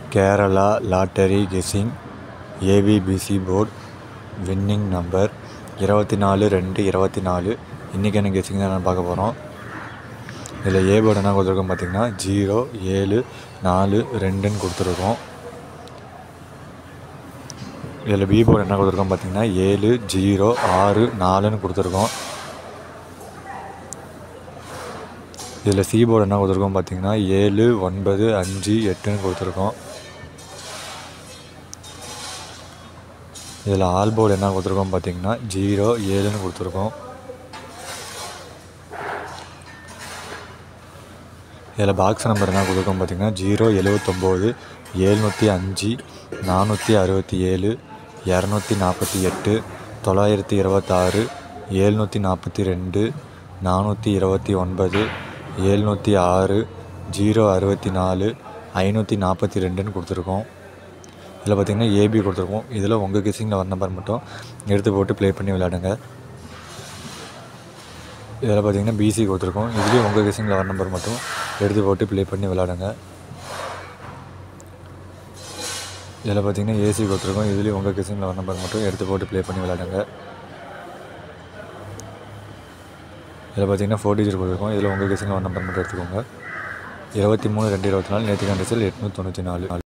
Kerala lottery guessing ABBC board winning number இருபத்தி நாலு ரெண்டு இருபத்தி நாலு இன்றைக்கான கெஸ்ஸிங் தான் நான் பார்க்க போகிறோம் இதில் ஏ போர்டு என்ன கொடுத்துருக்கோம் பார்த்தீங்கன்னா ஜீரோ ஏழு நாலு ரெண்டுன்னு கொடுத்துருக்கோம் இதில் பி போர்டு என்ன கொடுத்துருக்கோம் பார்த்தீங்கன்னா ஏழு ஜீரோ ஆறு நாலுன்னு கொடுத்துருக்கோம் இதில் சி போர்டு என்ன கொடுத்துருக்கோம் பார்த்தீங்கன்னா ஏழு ஒன்பது அஞ்சு எட்டுன்னு கொடுத்துருக்கோம் இதில் ஆல் போர்டு என்ன கொடுத்துருக்கோம் பார்த்தீங்கன்னா ஜீரோ ஏழுன்னு கொடுத்துருக்கோம் இதில் பாக்ஸ் நம்பர் என்ன கொடுத்துருக்கோம் பார்த்தீங்கன்னா ஜீரோ எழுவத்தொம்போது ஏழ்நூற்றி அஞ்சு நானூற்றி அறுபத்தி ஏழு இரநூத்தி நாற்பத்தி எட்டு தொள்ளாயிரத்தி இருபத்தாறு ஏழ்நூற்றி நாற்பத்தி ரெண்டு நானூற்றி இருபத்தி ஒன்பது ஏழ்நூற்றி ஆறு ஜீரோ அறுபத்தி நாலு ஐநூற்றி நாற்பத்தி ரெண்டுன்னு கொடுத்துருக்கோம் இதில் பார்த்தீங்கன்னா ஏபி கொடுத்துருக்கோம் இதில் உங்கள் கெஸிங்கில் வர நம்பர் மட்டும் எடுத்து போட்டு ப்ளே பண்ணி விளையாடுங்க இதில் பார்த்தீங்கன்னா பிசி கொடுத்துருக்கோம் இதுலேயும் உங்கள் கெஸிங்கில் வர நம்பர் மட்டும் எடுத்து போட்டு ப்ளே பண்ணி விளையாடுங்க இதில் பார்த்தீங்கன்னா ஏசி கொடுத்துருக்கோம் இதுலேயும் உங்கள் கெஸிங்கில் வர நம்பர் மட்டும் எடுத்து போட்டு ப்ளே பண்ணி விளையாடுங்க இதில் பார்த்தீங்கன்னா ஃபோர் டிஜிட் கொடுத்துருக்கோம் இதில் உங்கள் கெஸிங்கில் வர நம்பர் மட்டும் எடுத்துக்கோங்க இருபத்தி மூணு ரெண்டு இருபத்தி நாலு நேற்று ரிசல்ட் எட்நூற்றி தொண்ணூற்றி நாலு